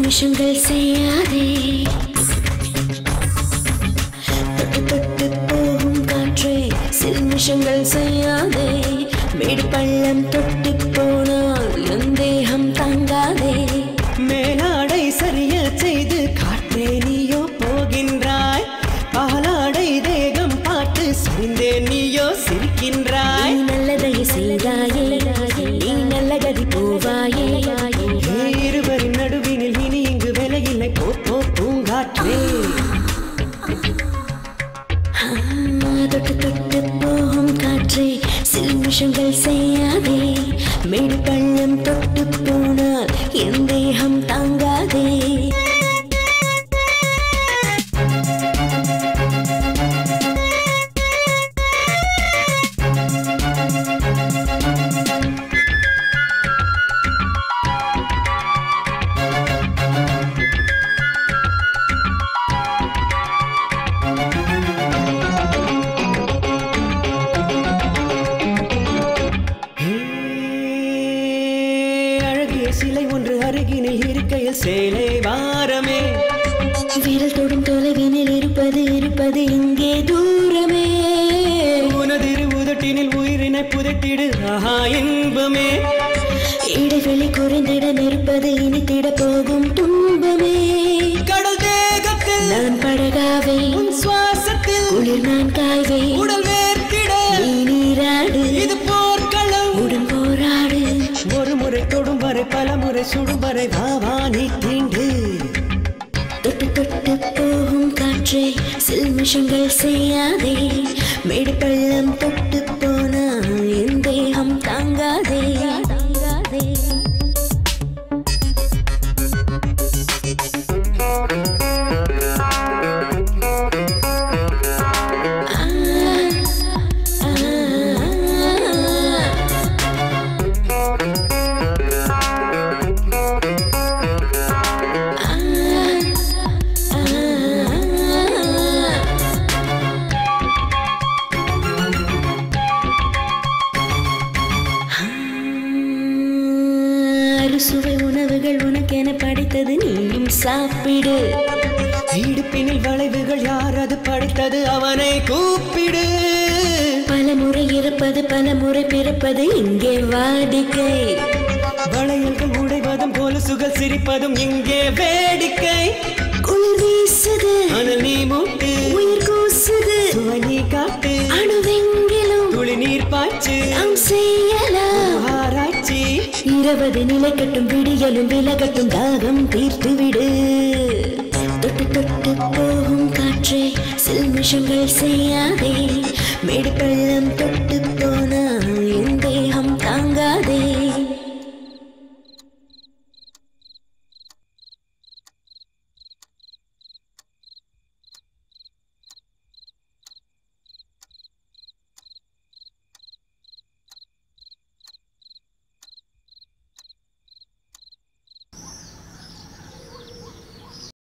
சில்மிஷங்கள் செய்யாதே தொட்டு தொட்டு போகும் காற்றே சில்மிஷங்கள் செய்யாதே மேடு பள்ளம் தொட்டு போனால் என் தேகம் தாங்காதே மேலாடை சரிய செய்து காற்றே நீயோ போகின்றாய் பாலாடை தேகம் பார்த்து சரிந்தே நீயோ நீ சிரிக்கின்றாய் நல்லதை செய்தாயே நீ நல்ல கதி போவாயே ஏ, இருவரின் நடுவினில் இனி இங்கு விலையில்லை போ போ பூங்காற்றே ஆ, தொட்டு தொட்டு போகும் காற்றே சில்மிஷங்கள் செய்யாதே மேடு பள்ளம் தொட்டு போனால் என் தேகம் தாங்காதே ஏ, அழகிய சிலை ஒன்று அருகினில் இருக்கையில் சேலை வாரமே விரல் தொடும் தொலைவினில் இருப்பது இருப்பது இங்கே தூரமே உனதிரு உதட்டினில் உயிரினை புதைத்திடு ஆஹா இன்பமே இடைவெளி குறைந்திட நிற்பது இனித்திட போகும் துன்பமே கடல் தேகத்தில் நான் படகாவே உன் சுவாசத்தில் குளிர் நான் காய்வே உடல் வேர்த்திட நீ நீராடு இது போர்க்களம் உடன் போராடு ஒரு முறை தொடும் வரை பல முறை சுடும் வரை வா வா நீ தீண்டு தொட்டு தொட்டு போகும் காற்றே சில்மிஷங்கள் செய்யாதே மேடு பள்ளம் தொட்டு போனா என் தேகம் தாங்காதே தாங்காதே ஆ, ஆ, ஆ. அறுசுவை உணவுகள் உனக்கென படைத்தது நீயும் சாப்பிடு இடுப்பினில் வளைவுகள் யார் அது படைத்தது அவனை கூப்பிடு பல முறை இறப்பது பல முறை பிறப்பது இங்கே வாடிக்கை வளையல்கள் உடைவதும் கொலுசுகள் சிரிப்பதும் இங்கே வேடிக்கை குளிர் வீசுது அனல் நீ மூட்டு உயிர் கூசுது சுவை நீ காட்டு அணுவெங்கிலும் துளி நீர் பாய்ச்சு நாம் செய்யலாம் ஆராய்ச்சி இருபது நிலைக்கட்டும் விடியலும் விலகட்டும் தாகம் தீர்த்து விடு தொட்டு தொட்டு போகும் காற்றே சில்மிஷங்கள் செய்யாதே மேடு பள்ளம் தொட்டு